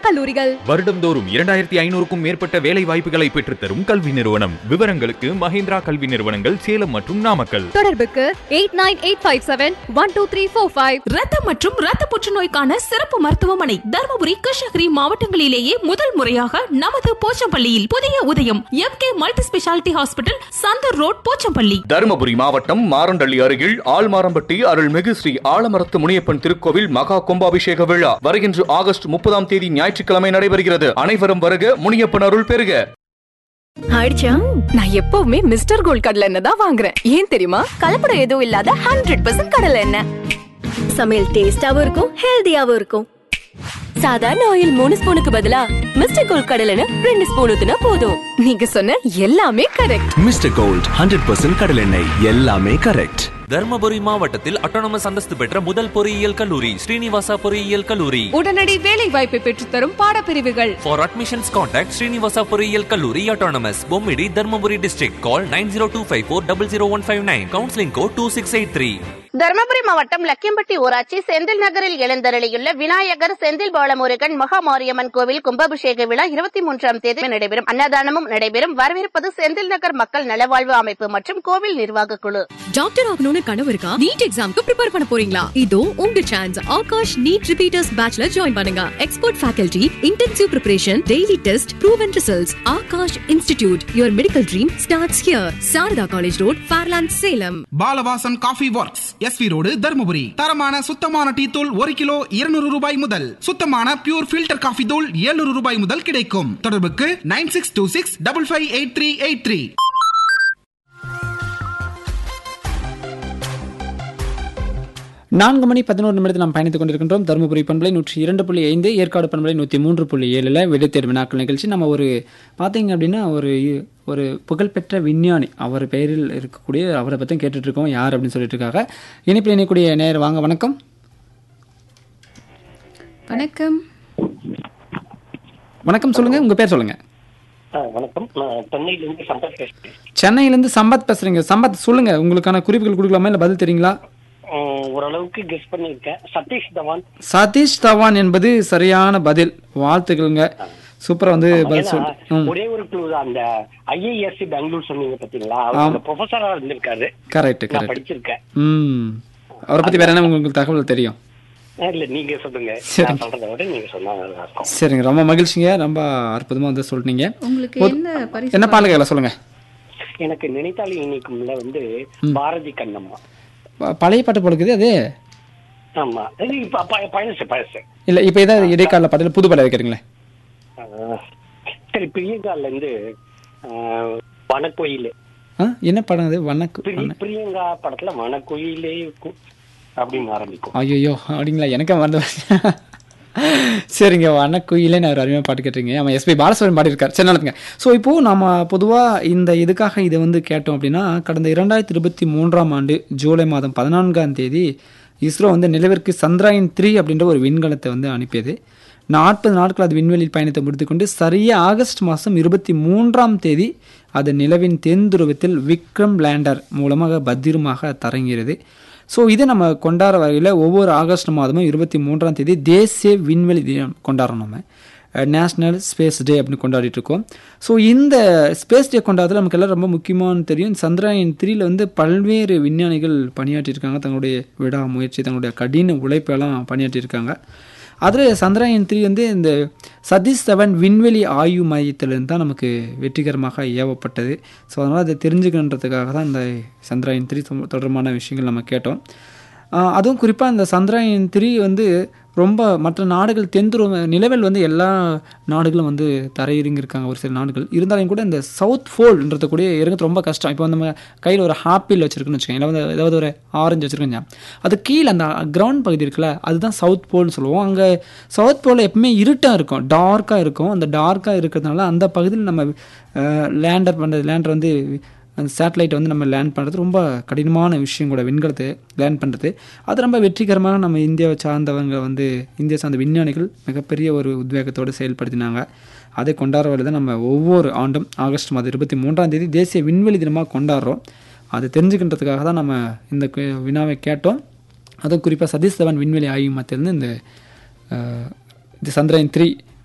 கல்லூரிகள் வருடம்தோறும் இரண்டாயிரத்தி ஐநூறுக்கும் மேற்பட்ட வேலை வாய்ப்புகளை பெற்றுத்தரும் கல்வி நிறுவனம் விவரங்களுக்கு மஹிந்திரா கல்வி நிறுவனங்கள் சேலம் மற்றும் நாமக்கல் தொடர்புக்கு eight nine eight five seven one two three four five ரத்தம் மற்றும் ரத்த புற்றுநோய்க்கான சிறப்பு மருத்துவமனை தருமபுரி கிருஷ்ணகிரி மாவட்டங்களிலேயே முதல் முறையாக நமது போச்சம்பள்ளியில் புதிய Udhayam M K multi speciality hospital Santhur road Pochampalli Dharmapuri மாவட்டம் மாரண்டள்ளி அருகில் ஆழ்மாரம்பட்டி அருள்மிகு ஸ்ரீ ஆலமரத்து முனியப்பன் திருக்கோவில் மகா கும்பாபிஷேக விழா வருகின்ற ஆகஸ்ட் முப்பதாம் தேதி ஞாயிற்றுக்கிழமை நடைபெறுகிறது அனைவரும் வருக முனியப்பன் அருள் பெறுக ஆயிடுச்சா நான் எப்பவுமே மிஸ்டர் கோல்ட் கடலை எண்ணெய் தான் வாங்குறேன் ஏன் தெரியுமா கலப்படம் எதுவும் இல்லாத ஹண்ட்ரட் பர்சன்ட் கடலை எண்ணெய் சமையல் டேஸ்டாவும் இருக்கும் ஹெல்தியாவும் இருக்கும் சாதாரண ஆயில் மூணு ஸ்பூனுக்கு பதிலா மிஸ்டர் கோல்ட் கடலை எண்ணெய் ரெண்டு ஸ்பூன் ஊத்துனா போதும் நீங்க சொன்ன எல்லாமே correct mister gold hundred percent கடலெண்ணெய் எல்லாமே கரெக்ட் தர்மபுரி மாவட்டத்தில் அட்டானமஸ் அந்தஸ்து பெற்ற முதல் பொறியியல் கல்லூரி ஸ்ரீனிவாசா பொறியியல் கல்லூரி உடனடி வேலை வாய்ப்பை பெற்றுத்தரும் பாடப்பிரிவுகள் ஃபார் அட்மிஷன்ஸ் கான்டாக்ட் ஸ்ரீனிவாசா பொறியியல் கல்லூரி autonomous Bommidi Dharmapuri district call nine zero two five four double zero one five nine counselling code two six eight three Dharmapuri மாவட்டம் லக்கியம்பட்டி ஊராட்சி செந்தில் நகரில் எழுந்தருளியுள்ள விநாயகர் செந்தில் பாலமுருகன் மகாமாரியம்மன் கோவில் கும்பாபிஷேக விழா இருபத்தி மூன்றாம் தேதி நடைபெறும் அன்னதானமும் நடைபெறும் வரவேற்பது செந்தில் நகர் மக்கள் நலவாழ்வு அமைப்பு மற்றும் கோவில் நிர்வாக குழு டாக்டர் ஆகணும்னு கனவு இருக்கா நீட் எக்ஸாம்க்கு ப்ரிப்பேர் பண்ண போறீங்களா இதோ உங்க சான்ஸ் ஆகாஷ் நீட் ரிப்பீட்டர்ஸ் பேட்ச்ல ஜாயின் பண்ணுங்க expert faculty intensive preparation daily test proven results Aakash institute your medical dream starts here Sharada college road Fairlands Salem Balavasan coffee works SV road Dharmapuri தரமான சுத்தமான டீ தூள் ஒரு கிலோ இருநூறு ரூபாய் முதல் சுத்தமான பியூர் ஃபில்டர் காஃபி தூள் 700 ரூபாய் முதல் கிடைக்கும் தொடர்புக்கு nine six two six double five eight three eight three நான்கு மணி பதினோரு நிமிடத்தில் நாம் பயணித்துக் கொண்டிருக்கின்றோம் தருமபுரி பண்பலை நூற்றி இரண்டு புள்ளி ஐந்து ஏற்காடு பண்பலை நூற்றி மூன்று புள்ளி ஏழில் விடைத்தேர்வு வினாக்கள் நிகழ்ச்சி நம்ம ஒரு பார்த்தீங்க அப்படின்னா ஒரு ஒரு புகழ்பெற்ற விஞ்ஞானி அவர் பெயரில் இருக்கக்கூடிய அவரை பற்றி கேட்டுட்டு இருக்கோம் யார் அப்படின்னு சொல்லிட்டு இருக்காங்க இனிப்பில் இணையக்கூடிய நேர் வாங்க வணக்கம் வணக்கம் வணக்கம் சொல்லுங்க உங்க பேர் சொல்லுங்க வணக்கம் நான் சென்னையிலிருந்து சம்பத் பேசுறேன் சென்னையிலேருந்து சம்பத் பேசுறீங்க சம்பத் சொல்லுங்க உங்களுக்கான குறிப்புகள் கொடுக்கலாமா இல்லை பதில் தெரியுங்களா உம், ஓரளவுக்கு கெஸ் பண்ணியிருக்கேன் சதீஷ் தவான் சதீஷ் தவான் என்பது சரியான பதில் வாழ்த்துக்கள்ங்க சூப்பரா வந்து பதில் ஏன்னா, சொல் ம் ஒரே ஒரு clue தான் அந்த ஐஏஎஸ்சி பெங்களூர் சொன்னீங்க பாத்தீங்களா ஆம். அவர் ப்ரொஃபஸரா இருந்திருக்காரு கரெக்ட் நான் கரெக்ட் படிச்சிருக்கேன் ம் அவரை பத்தி வேற என்ன உங்களுக்கு தகவல் தெரியும் இல்ல நீங்க சொல்லுங்க சரி. நான் சொல்றதை விட நீங்க சொன்னா நல்லா இருக்கும் சரிங்க ரொம்ப மகிழ்ச்சிங்க ரொம்ப அற்புதமா வந்து சொல்லிட்டீங்க உங்களுக்கு பொது- என்ன பரிசு என்ன பாடல்களை சொல்லுங்க எனக்கு நினைத்தாலே இன்னைக்கும்ல வந்து பாரதி கண்ணம்மா ப- பழைய பாட்டு போடுக்குது அது ஆமா இது இப்ப ப- பழசு பழசு இல்ல இப்ப ஏதாவது இடைக்கால பாடல் புது பாடல் வைக்கிறீங்களே ஆஹ், சரி பிரியங்கால இருந்து ஆஹ், வனக்கோயிலு ஆ என்ன படம் அது வணக்கு பிரி- பிரியங்கா படத்துல வனக்கோயிலே கு- அப்படின்னு ஆரம்பிக்கும் ஐயோ அப்படிங்களா எனக்கே மறந்து போச்சு. சரிங்க வனக்குயிலே நான் ஒரு அருமையாக பாட்டு கேட்டிருங்க ஆமாம் எஸ்பி பாலசுவரன் பாடியிருக்கார் சரி நல்லதுங்க ஸோ இப்போது நம்ம பொதுவாக இந்த இதுக்காக இதை வந்து கேட்டோம் அப்படின்னா கடந்த இரண்டாயிரத்தி இருபத்தி மூன்றாம் ஆண்டு ஜூலை மாதம் பதினான்காம் தேதி இஸ்ரோ வந்து நிலவிற்கு சந்திராயன் த்ரீ அப்படின்ற ஒரு விண்கலத்தை வந்து அனுப்பியது நாற்பது நாட்கள் அது விண்வெளியில் பயணத்தை முடித்துக்கொண்டு சரியாக ஆகஸ்ட் மாதம் இருபத்தி மூன்றாம் தேதி அது நிலவின் தென் துருவத்தில் விக்ரம் லேண்டர் மூலமாக பத்திரமாக தரங்கிறது ஸோ இதை நம்ம கொண்டாட வகையில் ஒவ்வொரு ஆகஸ்ட் மாதமும் இருபத்தி மூன்றாம் தேதி தேசிய விண்வெளி தினம் கொண்டாடுறோம் நம்ம நேஷ்னல் ஸ்பேஸ் டே அப்படின்னு கொண்டாடிட்டு இருக்கோம் ஸோ இந்த ஸ்பேஸ் டே கொண்டாடுறதுல நமக்கு எல்லாம் ரொம்ப முக்கியமானு தெரியும் சந்திராயன் த்ரீல வந்து பல்வேறு விஞ்ஞானிகள் பணியாற்றியிருக்காங்க தங்களுடைய விடாமுயற்சி தங்களுடைய கடின உழைப்பெல்லாம் பணியாற்றியிருக்காங்க அதில் சந்திராயன் த்ரீ வந்து இந்த சதீஷ் தவன் விண்வெளி ஆய்வு மையத்திலிருந்து தான் நமக்கு வெற்றிகரமாக ஏவப்பட்டது ஸோ அதனால் அதை தெரிஞ்சுக்கணுன்றதுக்காக தான் இந்த சந்திராயன் த்ரீ தொடர்பான விஷயங்கள் நம்ம கேட்டோம் ஆஹ் அதுவும் குறிப்பாக இந்த சந்திராயன் த்ரீ வந்து ரொம்ப மற்ற நாடுகள் தென்துருவ நிலவில் வந்து எல்லா நாடுகளும் வந்து தரையிறங்கியிருக்காங்க ஒரு சில நாடுகள் இருந்தாலும் கூட இந்த சவுத் ஃபோல்ன்றது கூட இறங்கிறது ரொம்ப கஷ்டம் இப்போ நம்ம கையில் ஒரு ஆப்பிள் வச்சுருக்குன்னு வச்சுக்கோங்க இல்லை வந்து ஏதாவது ஒரு ஆரஞ்சு வச்சுருக்கோங்க அது கீழே அந்த கிரவுண்ட் பகுதி இருக்குல்ல அதுதான் சவுத் போல்னு சொல்லுவோம் அங்கே சவுத் போலில் எப்பவுமே இருட்டாக இருக்கும் டார்க்காக இருக்கும் அந்த டார்க்காக இருக்கிறதுனால அந்த பகுதியில் நம்ம லேண்டர் பண்ணுறது லேண்டர் வந்து அந்த சேட்டலைட்டை வந்து நம்ம லேண்ட் பண்ணுறது ரொம்ப கடினமான விஷயம் கூட விண்கலத்தை லேண்ட் பண்ணுறது அது ரொம்ப வெற்றிகரமாக நம்ம இந்தியாவை சார்ந்தவங்க வந்து இந்தியா சார்ந்த விஞ்ஞானிகள் மிகப்பெரிய ஒரு உத்வேகத்தோடு செயல்படுத்தினாங்க அதை கொண்டாடுற தான் நம்ம ஒவ்வொரு ஆண்டும் ஆகஸ்ட் மாதம் இருபத்தி மூன்றாம் தேதி தேசிய விண்வெளி தினமாக கொண்டாடுறோம் அதை தெரிஞ்சுக்கின்றதுக்காக தான் நம்ம இந்த கு- வினாவை கேட்டோம் அதுவும் குறிப்பாக சதீஷ் தவன் விண்வெளி ஆய்வு மையத்திலிருந்து இந்த அஹ், இந்த சந்திரயன் த்ரீ